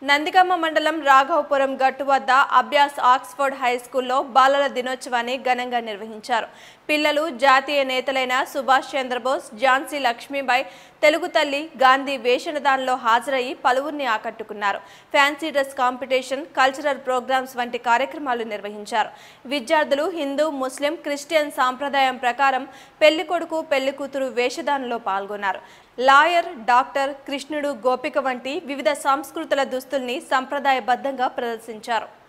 నందిగామ మండలం రాఘవపురం గట్టు వద్ద అభ్యాస్ ఆక్స్ఫర్డ్ హై స్కూల్లో బాలల దినోత్సవాన్ని ఘనంగా నిర్వహించారు పిల్లలు జాతీయ నేతలైన సుభాష్ చంద్రబోస్ ఝాన్సీ లక్ష్మీబాయి తెలుగు తల్లి గాంధీ వేషనదానంలో హాజరయ్యి పలువురిని ఆకట్టుకున్నారు fancy dress competition cultural programmes వంటి కార్యక్రమాలు నిర్వహించారు విద్యార్థులు హిందూ ముస్లిం క్రిస్టియన్ సాంప్రదాయం ప్రకారం పెళ్లి కొడుకు పెళ్లి కూతురు వేషధానంలో పాల్గొన్నారు లాయర్ డాక్టర్ కృష్ణుడు గోపిక వంటి వివిధ సంస్కృతుల దుస్తుల్ని సంప్రదాయబద్ధంగా ప్రదర్శించారు